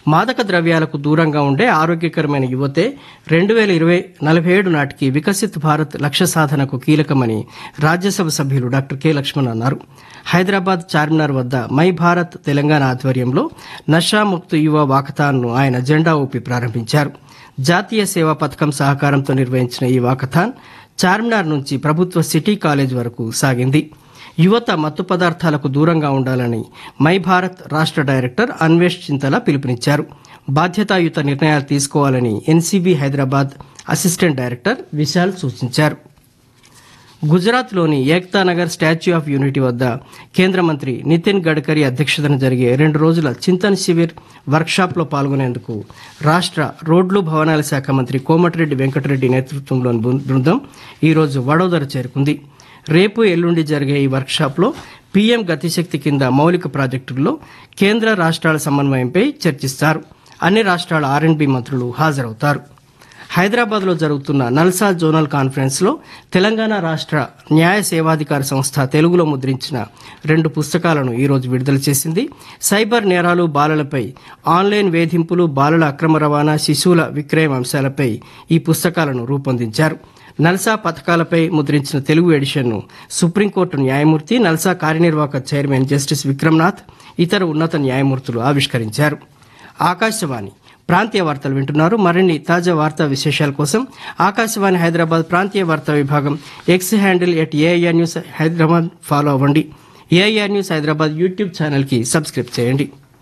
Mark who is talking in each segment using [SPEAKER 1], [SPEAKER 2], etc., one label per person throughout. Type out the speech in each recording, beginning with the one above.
[SPEAKER 1] మాదక ద్రవ్యాలకు దూరంగా ఉండే ఆరోగ్యకరమైన యువతే రెండు వేల ఇరవై నలభై ఏడు నాటికి వికసిత్ భారత్ లక్ష్య సాధనకు కీలకమని రాజ్యసభ సభ్యులు డాక్టర్ కె లక్ష్మణ్ అన్నారు హైదరాబాద్ చార్మినార్ వద్ద మై భారత్ తెలంగాణ ఆధ్వర్యంలో నషాముక్త యువ వాకథాన్ను ఆయన జెండా ఊపి ప్రారంభించారు జాతీయ సేవా పథకం సహకారంతో నిర్వహించిన ఈ వాకథాన్ చార్మినార్ నుంచి ప్రభుత్వ సిటీ కాలేజ్ వరకు సాగింది యువత మత్తు పదార్థాలకు దూరంగా ఉండాలని మై భారత్ రాష్ట్ర డైరెక్టర్ అన్వేష్ చింతల పిలుపునిచ్చారు బాధ్యతాయుత నిర్ణయాలు తీసుకోవాలని NCB Hyderabad assistant director Vishal సూచించారు గుజరాత్లోని Ekta Nagar statue of unity వద్ద కేంద్ర మంత్రి నితిన్ గడ్కరీ అధ్యక్షతన జరిగే రెండు రోజుల చింతన్ శివిర్ వర్క్షాప్లో పాల్గొనేందుకు రాష్ట్ర రోడ్లు భవనాల శాఖ మంత్రి కోమటిరెడ్డి వెంకటరెడ్డి నేతృత్వంలోని బృ- బృందం ఈరోజు వడోదర చేరుకుంది రేపు ఎల్లుండి జరిగే ఈ వర్క్షాప్లో పీఎం గతిశక్తి కింద మౌలిక ప్రాజెక్టుల్లో కేంద్ర రాష్ట్రాల సమన్వయంపై చర్చిస్తారు అన్ని రాష్ట్రాల ఆర్ఎండ్బి మంత్రులు హాజరవుతారు హైదరాబాద్లో జరుగుతున్న నల్సా జోనల్ కాన్ఫరెన్స్లో తెలంగాణ రాష్ట్ర న్యాయ సేవాధికార సంస్థ తెలుగులో ముద్రించిన రెండు పుస్తకాలను ఈరోజు విడుదల చేసింది సైబర్ నేరాలు బాలలపై ఆన్లైన్ వేధింపులు బాలల అక్రమ రవాణా శిశువుల విక్రయం అంశాలపై ఈ పుస్తకాలను రూపొందించారు నల్సా పథకాలపై ముద్రించిన తెలుగు ఎడిషన్ను సుప్రీంకోర్టు న్యాయమూర్తి నల్సా కార్యనిర్వాహక చైర్మన్ జస్టిస్ విక్రమ్నాథ్ ఇతర ఉన్నత న్యాయమూర్తులు ఆవిష్కరించారు ఆకాశవాణి ప్రాంతీయ వార్తలు వింటున్నారు మరిన్ని తాజా వార్తా విశేషాల కోసం ఆకాశవాణి హైదరాబాద్ ప్రాంతీయ వార్తా విభాగం X handle at AIR news Hyderabad follow అవ్వండి ఏఐఆర్ న్యూస్ హైదరాబాద్ యూట్యూబ్ ఛానల్కి సబ్స్క్రైబ్ చేయండి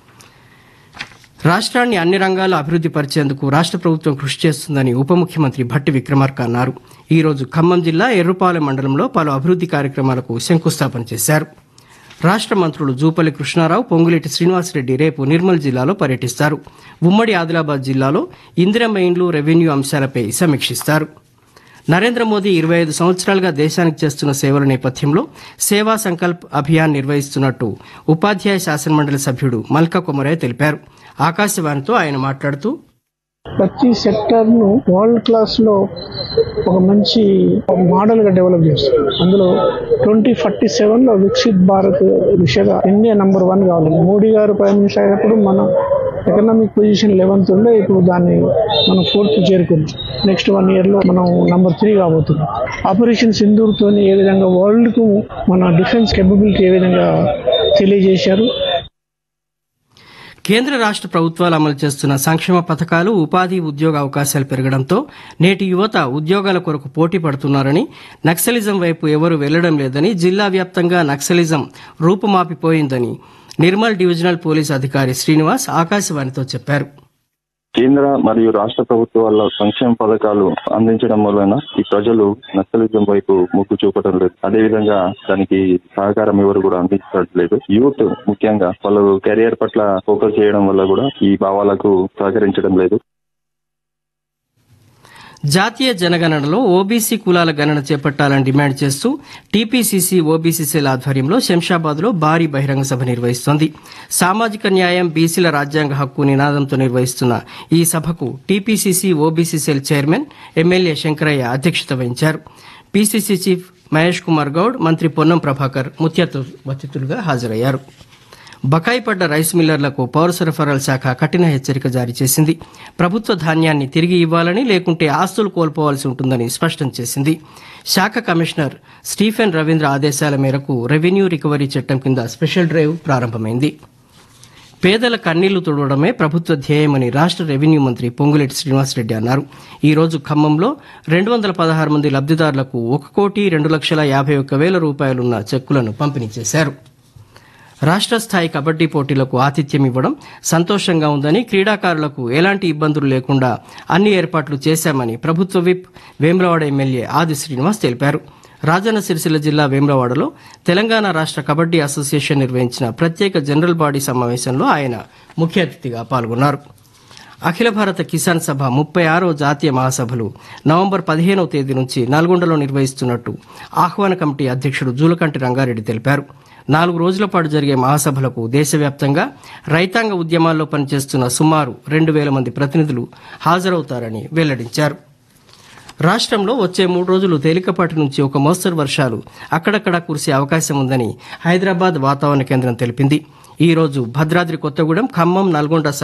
[SPEAKER 1] రాష్ట్రాన్ని అన్ని రంగాల్లో అభివృద్ధి పరిచేందుకు రాష్ట్ర ప్రభుత్వం కృషి చేస్తుందని ఉప ముఖ్యమంత్రి భట్టి విక్రమార్క అన్నారు ఈ రోజు ఖమ్మం జిల్లా ఎర్రుపాలెం మండలంలో పలు అభివృద్ధి కార్యక్రమాలకు శంకుస్థాపన చేశారు రాష్ట్ర మంత్రులు జూపల్లి కృష్ణారావు పొంగులేటి శ్రీనివాసరెడ్డి రేపు నిర్మల్ జిల్లాలో పర్యటిస్తారు ఉమ్మడి ఆదిలాబాద్ జిల్లాలో ఇందిరమ్మ ఇండ్లు రెవెన్యూ అంశాలపై సమీక్షిస్తారు నరేంద్ర మోదీ ఇరవై ఐదు సంవత్సరాలుగా దేశానికి చేస్తున్న సేవల నేపథ్యంలో సేవా సంకల్ప్ అభియాన్ నిర్వహిస్తున్నట్టు ఉపాధ్యాయ శాసనమండలి సభ్యుడు మల్కా కొమరయ్య తెలిపారు ఆకాశవాణితో ఆయన మాట్లాడుతూ
[SPEAKER 2] ప్రతి సెక్టర్ ను వరల్డ్ క్లాస్ లో ఒక మంచి మోడల్ గా డెవలప్ చేస్తారు అందులో ట్వంటీ ఫార్టీ సెవెన్ లో వికసిత్ భారత్ దిశగా ఇండియా నంబర్ వన్ కావాలి మోడీ గారు ప్రైమ్ మినిస్టర్ అయినప్పుడు మన ఎకనామిక్ పొజిషన్ లెవెన్త్ ఉండే ఇప్పుడు దాన్ని మనం ఫోర్త్ చేరుకుంది నెక్స్ట్ వన్ ఇయర్ లో మనం నంబర్ త్రీ కాబోతున్నాం ఆపరేషన్ సింధూర్ తోని ఏ విధంగా వరల్డ్ కు మన డిఫెన్స్ కేపబిలిటీ ఏ విధంగా తెలియజేశారు
[SPEAKER 1] కేంద్ర రాష్ట్ర ప్రభుత్వాలు అమలు చేస్తున్న సంక్షేమ పథకాలు ఉపాధి ఉద్యోగ అవకాశాలు పెరగడంతో నేటి యువత ఉద్యోగాల కొరకు పోటీ పడుతున్నారని నక్సలిజం వైపు ఎవరు వెళ్లడం లేదని జిల్లా వ్యాప్తంగా నక్సలిజం రూపుమాపిపోయిందని నిర్మల్ డివిజనల్ పోలీస్ అధికారి శ్రీనివాస్ ఆకాశవాణితో చెప్పారు
[SPEAKER 3] కేంద్ర మరియు రాష్ట్ర ప్రభుత్వాల సంక్షేమ పథకాలు అందించడం వలన ఈ ప్రజలు నక్సలిజం వైపు మొగ్గు చూపడం లేదు అదే విధంగా దానికి సహకారం ఎవరు కూడా అందించట్లేదు యూత్ ముఖ్యంగా వాళ్ళు కెరియర్ పట్ల ఫోకస్ చేయడం వల్ల కూడా ఈ భావాలకు సహకరించడం లేదు
[SPEAKER 1] జాతీయ జనగణనలో ఓబీసీ కులాల గణన చేపట్టాలని డిమాండ్ చేస్తూ టీపీసీసీ ఓబీసీ సెల్ ఆధ్వర్యంలో శంషాబాద్లో భారీ బహిరంగ సభ నిర్వహిస్తోంది సామాజిక న్యాయం బీసీల రాజ్యాంగ హక్కు నినాదంతో నిర్వహిస్తున్న ఈ సభకు TPCC OBC cell chairman MLA Shankaraiah అధ్యక్షత వహించారు పీసీసీ చీఫ్ మహేష్ కుమార్ గౌడ్ మంత్రి పొన్నం ప్రభాకర్ ముఖ్య అతిథులుగా హాజరయ్యారు బకాయి పడ్డ రైస్ మిల్లర్లకు పౌర సరఫరాల శాఖ కఠిన హెచ్చరిక జారీ చేసింది ప్రభుత్వ ధాన్యాన్ని తిరిగి ఇవ్వాలని లేకుంటే ఆస్తులు కోల్పోవాల్సి ఉంటుందని స్పష్టం చేసింది శాఖ కమిషనర్ స్టీఫెన్ రవీంద్ర ఆదేశాల మేరకు రెవెన్యూ రికవరీ చట్టం కింద స్పెషల్ డ్రైవ్ ప్రారంభమైంది పేదల కన్నీళ్లు తుడవడమే ప్రభుత్వ ధ్యేయమని రాష్ట్ర రెవెన్యూ మంత్రి పొంగులేటి శ్రీనివాసరెడ్డి అన్నారు ఈ రోజు ఖమ్మంలో రెండు వందల పదహారు మంది లబ్దిదారులకు ఒక కోటి రెండు లక్షల యాభై ఒక్క వేల రూపాయలున్న చెక్కులను పంపిణీ చేశారు రాష్ట్ర స్థాయి కబడ్డీ పోటీలకు ఆతిథ్యం ఇవ్వడం సంతోషంగా ఉందని క్రీడాకారులకు ఎలాంటి ఇబ్బందులు లేకుండా అన్ని ఏర్పాట్లు చేశామని ప్రభుత్వ విప్ వేములవాడ ఎమ్మెల్యే ఆది శ్రీనివాస్ తెలిపారు రాజన్న సిరిసిల్ల జిల్లా వేములవాడలో తెలంగాణ రాష్ట్ర కబడ్డీ అసోసియేషన్ నిర్వహించిన ప్రత్యేక జనరల్ బాడీ సమావేశంలో ఆయన ముఖ్య అతిథిగా పాల్గొన్నారు అఖిల భారత కిసాన్ సభ ముప్పై ఆరో జాతీయ మహాసభలు నవంబర్ పదిహేనవ తేదీ నుంచి నల్గొండలో నిర్వహిస్తున్నట్టు ఆహ్వాన కమిటీ అధ్యక్షుడు జూలకంటి రంగారెడ్డి తెలిపారు నాలుగు రోజుల పాటు జరిగే మహాసభలకు దేశవ్యాప్తంగా రైతాంగ ఉద్యమాల్లో పనిచేస్తున్న సుమారు రెండు వేల మంది ప్రతినిధులు హాజరవుతారని వెల్లడించారు రాష్ట్రంలో వచ్చే మూడు రోజులు తేలికపాటి నుంచి ఒక మోస్తరు వర్షాలు అక్కడక్కడా కురిసే అవకాశం ఉందని హైదరాబాద్ వాతావరణ కేంద్రం తెలిపింది ఈ రోజు భద్రాద్రి కొత్తగూడెం ఖమ్మం నల్గొండ